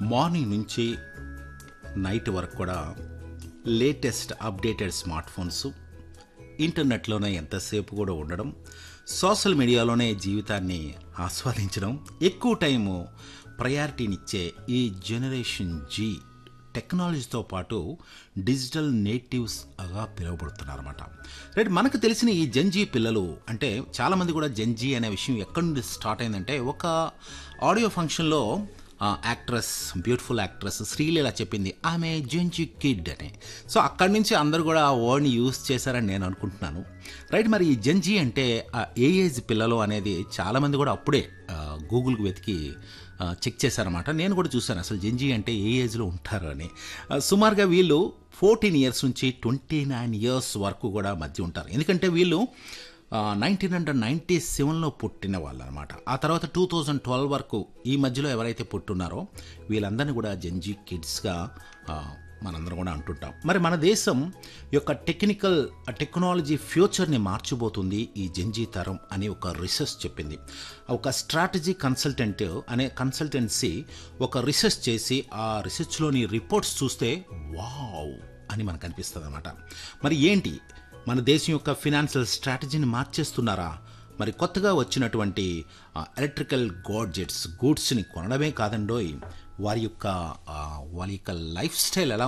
morning నుంచి night వరకు కూడా లేటెస్ట్ అప్డేటెడ్ స్మార్ట్ ఫోన్స్ ఇంటర్నెట్లోనే ఎంతసేపు కూడా ఉండడం సోషల్ మీడియాలోనే జీవితాన్ని ఆస్వాదించడం ఎక్కువ టైము ప్రయారిటీనిచ్చే ఈ జనరేషన్ జీ టెక్నాలజీతో పాటు డిజిటల్ నేటివ్స్గా పిలువబడుతున్నారు అనమాట రైట్ మనకు తెలిసిన ఈ జంజీ పిల్లలు అంటే చాలామంది కూడా జంజీ అనే విషయం ఎక్కడి నుండి స్టార్ట్ అయిందంటే ఒక ఆడియో ఫంక్షన్లో యాక్ట్రెస్ బ్యూటిఫుల్ యాక్ట్రెస్ శ్రీలీల చెప్పింది ఆమె జంజీ కిడ్ అని సో అక్కడి నుంచి అందరూ కూడా ఆ వర్డ్ని యూస్ చేశారని నేను అనుకుంటున్నాను రైట్ మరి ఈ జంజీ అంటే ఆ ఏ ఏజ్ పిల్లలు అనేది చాలామంది కూడా అప్పుడే ఆ, గూగుల్కి వెతికి ఆ, చెక్ చేశారన్నమాట నేను కూడా చూశాను అసలు జంజీ అంటే ఏ ఏజ్లో ఉంటారు అని ఆ, సుమారుగా వీళ్ళు ఫోర్టీన్ ఇయర్స్ నుంచి ట్వంటీ నైన్ ఇయర్స్ వరకు కూడా మధ్య ఉంటారు ఎందుకంటే వీళ్ళు నైన్టీన్ హండ్రెడ్ నైంటీ సెవెన్లో పుట్టిన వాళ్ళు అనమాట ఆ తర్వాత టూ థౌజండ్ ట్వెల్వ్ వరకు ఈ మధ్యలో ఎవరైతే పుట్టున్నారో వీళ్ళందరినీ కూడా జంజీ కిడ్స్గా మనందరం కూడా అంటుంటాం మరి మన దేశం యొక్క టెక్నికల్ టెక్నాలజీ ఫ్యూచర్ని మార్చబోతుంది ఈ జంజీ తరం అని ఒక రీసెర్చ్ చెప్పింది ఒక స్ట్రాటజీ కన్సల్టెంట్ అనే కన్సల్టెన్సీ ఒక రీసెర్చ్ చేసి ఆ రీసెర్చ్లోని రిపోర్ట్స్ చూస్తే వావ్ అని మనకు అనిపిస్తుంది అనమాట మరి ఏంటి మన దేశం యొక్క ఫినాన్షియల్ స్ట్రాటజీని మార్చేస్తున్నారా మరి కొత్తగా వచ్చినటువంటి ఎలక్ట్రికల్ గాడ్జెట్స్ గూడ్స్ని కొనడమే కాదండోయ్ వారి యొక్క ఆ, వారి యొక్క లైఫ్ స్టైల్ ఎలా